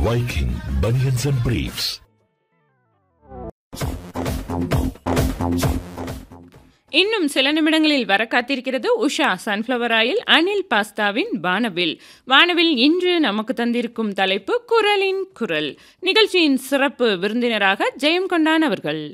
Viking Bunions and Briefs. இன்னும் சில நிமிடங்களில் வர காத்திருக்கிறது உஷா சன்ஃப்ளவர் ஆயில் அனில் பாஸ்தாவின் வானவில் வானவில் இன்று நமக்கு தந்திருக்கும் தலைப்பு குரலின் குரல் நிகழ்ச்சியின் சிறப்பு விருந்தினராக ஜெயம் கொண்டான் அவர்கள்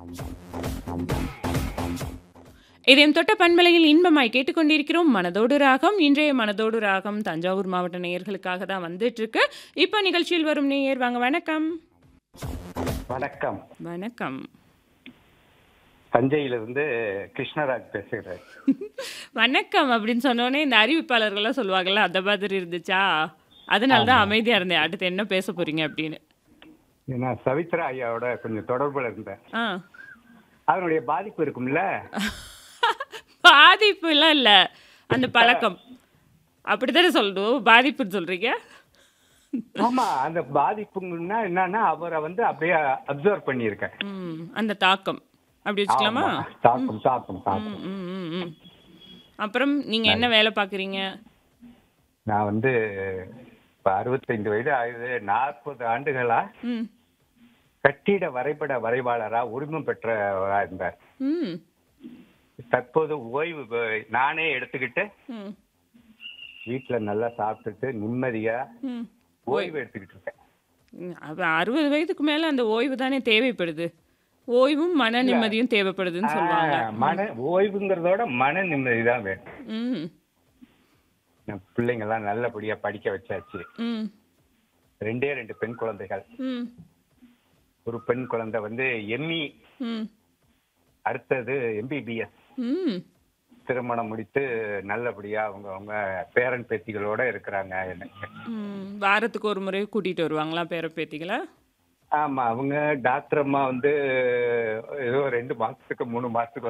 இதயம் தொட்ட பண்பலையில் இன்பமாய் கேட்டுக்கொண்டிருக்கிறோம் மனதோடு ராகம் இன்றைய மனதோடு ராகம் தஞ்சாவூர் மாவட்ட நேயர்களுக்காக தான் வந்துட்டு இருக்கு இப்போ நிகழ்ச்சியில் வரும் நேயர் வாங்க வணக்கம் வணக்கம் வணக்கம் தஞ்சையிலிருந்து கிருஷ்ணராஜ் பேசுகிறேன் வணக்கம் அப்படின்னு சொன்னோடனே இந்த அறிவிப்பாளர்கள்லாம் சொல்லுவாங்கல்ல அந்த மாதிரி இருந்துச்சா அதனால தான் அமைதியா இருந்தேன் அடுத்து என்ன பேச போறீங்க அப்படின்னு நான் சவித்ரா ஐயாவோட கொஞ்சம் தொடர்புல இருந்தேன் ஆ அதனுடைய பாதிப்பு இருக்கும்ல பாதிப்பு எல்லாம் இல்ல அந்த பழக்கம் அப்படித்தானே சொல்லணும் பாதிப்புன்னு சொல்றீங்க ஆமா அந்த பாதிப்புங்கன்னா என்னன்னா அவரை வந்து அப்படியே அப்சர்வ் பண்ணியிருக்கேன் ம் அந்த தாக்கம் அப்படி வச்சுக்கலாமா ஆமா. தாக்கம் தாக்கம் தாக்கம் ம், ம், ம், ம். அப்புறம் நீங்க என்ன வேலை பாக்குறீங்க நான் வந்து இப்ப அறுபத்தைந்து வயது ஆகுது நாற்பது ஆண்டுகளா ம் கட்டிட வரைபட வரைவாளரா உரிமம் பெற்றவரா இருந்தார் ம் தற்போது ஓய்வு பெ- நானே எடுத்துக்கிட்டு ம் வீட்டுல நல்லா சாப்பிட்டுட்டு நிம்மதியா ம் ஓய்வு எடுத்துக்கிட்டு இருக்கேன் ம், அப்ப அறுபது வயதுக்கு மேல அந்த ஓய்வு தானே தேவைப்படுது ஓய்வும் மன நிம்மதியும் தேவைப்படுதுன்னு சொல்லுவாங்க ஆ, மன ஓய்வுங்கிறதோட மன நிம்மதி தான் வேணும் ம் என் பிள்ளைங்க எல்லாம் நல்லபடியா படிக்க வச்சாச்சு ம் ரெண்டே ரெண்டு பெண் குழந்தைகள் ம் ஒரு பெண் குழந்தை வந்து எம்இ ம் அடுத்தது எம்பிபிஎஸ் ம் திருமணம் முடித்து நல்லபடியா அவங்க அவங்க பேரன் பேத்திகளோட இருக்கிறாங்க எனக்கு ம் வாரத்துக்கு ஒரு முறை கூட்டிட்டு வருவாங்களா பேர பேத்திகளை ஆமா அவங்க டாக்டர் அம்மா வந்து ஏதோ ரெண்டு மாசத்துக்கு மூணு மாசத்துக்கு